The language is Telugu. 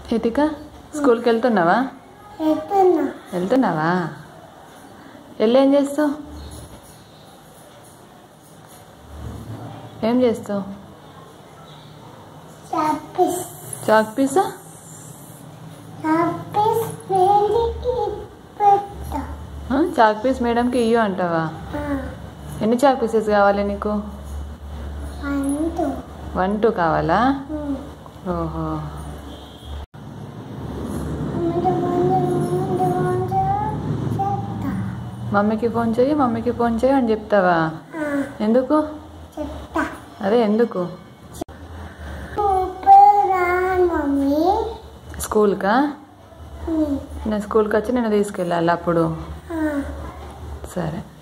హితిక స్కూల్కి వెళ్తున్నావా ఎత్తున్నా వెళ్తున్నావా వెళ్ళి ఏం చేస్తావు ఏం చేస్తావు చాపీస్ చాక్ పీసా చాపీస్ వేడికి పెట్టా ఆ, చాక్ పీస్ మేడంకి ఇయ్యు అంటావా ఎన్ని చాక్ పీసెస్ కావాలి నీకు అంటూ వన్ టూ కావాలా ఓహో ముందు ముందు ముందు ముందు చెప్తా మమ్మీకి ఫోన్ చేయి మమ్మీకి ఫోన్ చేయి అని చెప్తావా ఎందుకు చెప్తా అదే ఎందుకు ఇప్పుడు రాను మమ్మీ స్కూల్కా నేను స్కూల్కి వచ్చి నేను తీసుకెళ్ళాలి అప్పుడు ఆ, సరే